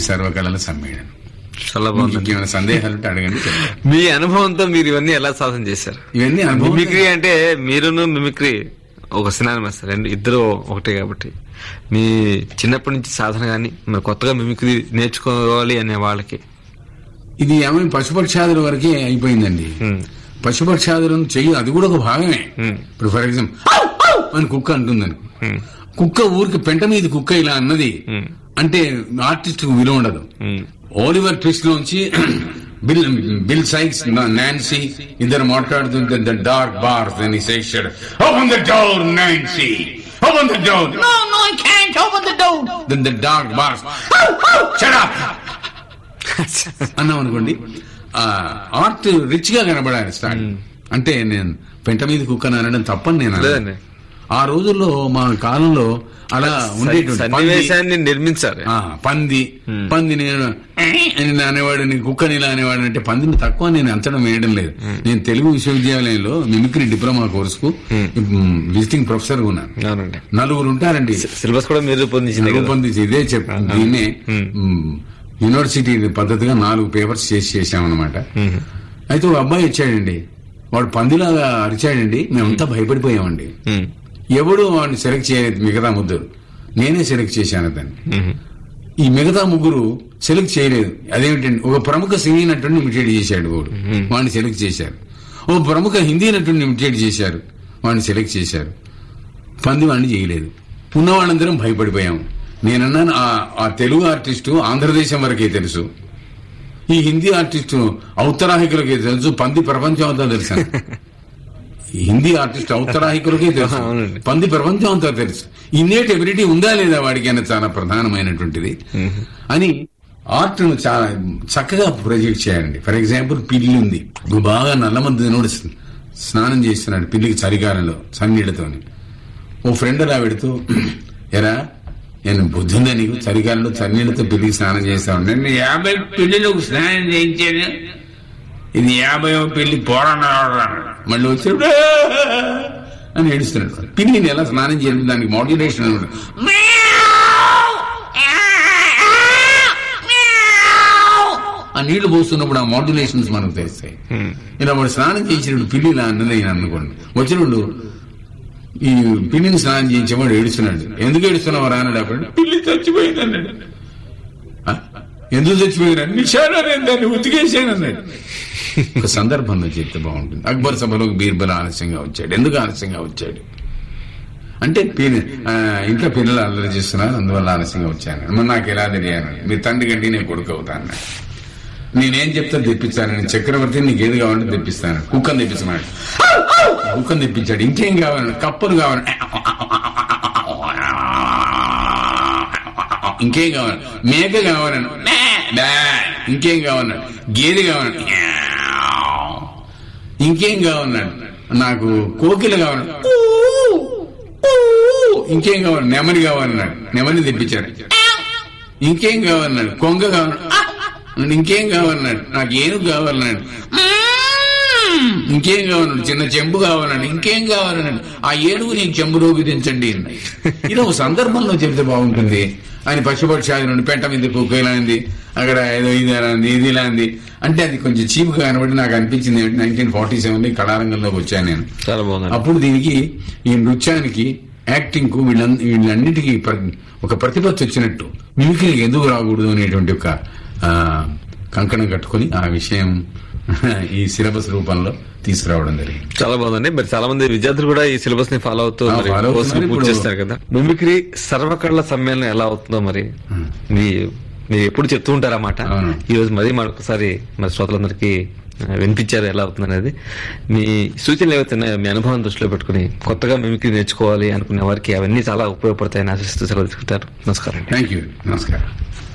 సర్వకళల సమ్మేళనం చాలా మీకు బాగుంది ఇంకేమైనా సందేహాలు ఉంటే అడగండి చెప్తాను. మీ అనుభవంతో మీరు ఇవన్నీ ఎలా సాధన చేశారు ఇవన్నీ అనుభవం మిమిక్రీ అంటే మీరును మిమిక్రీ ఒక సినిమా రెండు ఇద్దరు ఒకటే కాబట్టి మీ చిన్నప్పటి నుంచి సాధన కానీ మరి కొత్తగా మిమిక్రీ నేర్చుకోవాలి అనే వాళ్ళకి ఇది ఏమైనా పశుపక్షాదుల వరకే అయిపోయిందండి ఉమ్, పశుపక్షాదులను చెయ్యి అది కూడా ఒక భాగమే ఉమ్, ఇప్పుడు ఫర్ ఎగ్జాంపుల్ అని కుక్క అంటుందని ఉమ్, కుక్క ఊరికి పెంట మీద కుక్క ఇలా అన్నది ఉమ్, అంటే ఆర్టిస్ట్ కు విలువ ఉండదు ఉమ్, ఓలివర్ ట్విస్ట్ లోంచి బిల్ బిల్ సైక్స్ నాన్సీ ఇద్దరు మాట్లాడుతుంటే ద డార్క్ బార్ అని section open the door Nancy open the door no no I can't open the door then the dark bar shut up అన్నాం అనుకోండి ఆర్ట్ రిచ్ గా కనబడాలి start అంటే నేను పెంట మీద కుక్కను అనడం తప్పని నేను అనను. లేదండి ఆ రోజుల్లో మా కాలంలో అలా ఉండేటువంటి పంది- సన్నివేశాన్ని నిర్మించారు ఆ, పంది పంది నేను అని అనేవాడిని కుక్కని ఇలా అనేవాడు అంటే పందిని తక్కువ నేను అంచడం వేయడం లేదు నేను తెలుగు విశ్వవిద్యాలయంలో మిమిక్రీ డిప్లొమా కోర్సుకు విజిటింగ్ ప్రొఫెసర్ ఉన్నాను అవునండి నలుగురు ఉంటారండి సిలబస్ కూడా మీరు రూపొందించింది కదా రూపొందించి ఇదే చెప్ దీన్నే మ్, యూనివర్సిటీ పద్ధతిగా నాలుగు పేపర్స్ చేసి చేశామన్నమాట ఉమ్, అయితే ఒక అబ్బాయి వచ్చాడండి వాడు పందిలాగా అరిచాడండి మేమంతా భయపడిపోయామండి ఉమ్, ఎవడు వాడిని సెలెక్ట్ చేయలేదు మిగతా ముగ్గురు నేనే సెలెక్ట్ చేశాను దాన్ని ఉమ్, ఈ మిగతా ముగ్గురు సెలెక్ట్ చేయలేదు అదేమిటండి ఒక ప్రముఖ సినీ నటుడిని ఇమిటేట్ చేశాడు వాడు వాడిని సెలెక్ట్ చేశారు ఓ ప్రముఖ హిందీ నటుడిని ఇమిటేట్ చేశారు వాడిని సెలెక్ట్ చేశారు పంది వాడిని చేయలేదు ఉన్న వాళ్ళందరం భయపడిపోయాం నేనన్నాను ఆ- ఆ తెలుగు ఆర్టిస్టు ఆంధ్రదేశం వరకే తెలుసు ఈ హిందీ ఆర్టిస్టు ఔత్తరాహికులకే తెలుసు పంది ప్రపంచం అంతా తెలుసు ఈ హిందీ ఆర్టిస్ట్ ఔత్తరాహికులకే తెలుసు అవునండి. పంది ప్రపంచం అంతా తెలుసు ఇన్నేట్ ఎబిలిటీ ఉందా లేదా వాడికి అన్న చాలా ప్రధానమైనటువంటిది అని ఆర్ట్ ను చాలా చక్కగా ప్రొజెక్ట్ చేయాలండి ఫర్ ఎగ్జాంపుల్ పిల్లి ఉంది బాగా నల్లమందినోడు స్నానం చేస్తున్నాడు పిల్లికి చలికాలంలో చన్నీళ్లతోని ఓ ఫ్రెండ్ అలా పెడుతూ ఎరా నేను బుద్ధుందా నీకు చలికాలంలో చన్నీళ్లతో పిల్లికి స్నానం చేస్తాను నేను యాభై పిల్లిలకు స్నానం చేయించాను ఇది యాభై పెళ్లి పోరాడు మళ్ళీ వచ్చాడు అని ఏడుస్తున్నాడు పిల్లిని ఎలా స్నానం చేయాలి దానికి మోటివేషన్ అనమాట ఆ నీళ్లు పోస్తున్నప్పుడు ఆ మోడ్యులేషన్స్ మనకు తెలుస్తాయి ఉమ్, ఇలా వాడు స్నానం చేసినప్పుడు పిల్లి ఇలా అన్నది ఆయన అనుకోండి వచ్చినప్పుడు ఈ పిల్లిని స్నానం చేయించేవాడు ఏడుస్తున్నాడు ఎందుకు ఏడుస్తున్నావు రా అన్నాడు అప్పుడు పిల్లి చచ్చిపోయింది అన్నాడు "ఆ? ఎందుకు చచ్చిపోయింది నిషాలో నేను దాన్ని ఉతికేసాను అన్నాడు ఒక సందర్భంలో చెప్తే బాగుంటుంది అక్బర్ సభలోకి బీర్బల్ ఆలస్యంగా వచ్చాడు ఎందుకు ఆలస్యంగా వచ్చాడు అంటే పి- ఆ, ఇంట్లో పిల్లలు అల్లరి చేస్తున్నారు అందువల్ల ఆలస్యంగా వచ్చాను మరి నాకు ఎలా తెలియాలి మీ తండ్రి కంటే నేను కొడుకు అవుతాను నేనేం చెప్తా తెప్పించాను నేను చక్రవర్తి నీకు ఏది కావాలంటే తెప్పిస్తాను కుక్కను తెప్పించమన్నాడు కుక్కను తెప్పించాడు ఇంకేం కావాలండి కప్పలు కావాలి ఇంకేం కావాలి మేక కావాలండి మే, మే. ఇంకేం కావాలన్నాడు గేదె కావాలండి ఇంకేం కావాలన్నాడు నాకు కోకిల కావాలి ఇంకేం కావాలి నెమలి కావాలన్నాడు నెమలి తెప్పించాడు ఇంకేం కావాలన్నాడు కొంగ కావాలన్నాడు ఇంకేం కావాలన్నాడు నాకు ఏనుగు కావాలన్నాడు ఇంకేం కావాలన్నాడు చిన్న చెంబు కావాలన్నాడు ఇంకేం కావాలన్నాడు ఆ ఏనుగు నీకు చెంబులోకి దించండి అన్నాడు. ఇది ఒక సందర్భంలో చెబితే బాగుంటుంది ఆయన పశుపక్షాది నుండి పెంట మీద కుక్క ఇలా ఉంది అక్కడ ఏదో ఇది ఇలా ఉంది ఇది ఇలా ఉంది అంటే అది కొంచెం చీప్గా కనబడి నాకు అనిపించింది నైన్టీన్ ఫార్టీ సెవెన్ లో ఈ కళారంగంలోకి వచ్చాను నేను చాలా బాగుందండి అప్పుడు దీనికి ఈ నృత్యానికి యాక్టింగ్ కు వీళ్ళ వీళ్ళన్నిటికీ ప్ర- ఒక ప్రతిపత్తి వచ్చినట్టు మిమిక్రీకి ఎందుకు రాకూడదు అనేటువంటి ఒక ఆ, కంకణం కట్టుకొని ఆ విషయం ఈ సిలబస్ రూపంలో తీసుకురావడం జరిగింది చాలా బాగుందండి మరి చాలా మంది విద్యార్థులు కూడా ఈ సిలబస్ ని ఫాలో అవుతూ ఆ, మరి follow కోర్సుని అవుతున్నారు. పూర్తి ఇప్పుడు- చేస్తారు కదా మిమిక్రీ సర్వకళ సమ్మేళనం ఎలా అవుతుందో మరి మీ మీరు ఎప్పుడు చెప్తూ ఉంటారన్నమాట అవును. ఈ రోజు మరి మరొకసారి మరి శ్రోతలందరికీ ఆ, వినిపించారు ఎలా అవుతుంది అనేది మీ సూచనలు ఏవైతే ఉన్నాయో మీ అనుభవం దృష్టిలో పెట్టుకుని కొత్తగా మిమిక్రీ నేర్చుకోవాలి అనుకునే వారికి అవన్నీ చాలా ఉపయోగపడతాయని ఆశిస్తూ సెలవు తీసుకుంటారు నమస్కారం థ్యాంక్ యూ నమస్కారం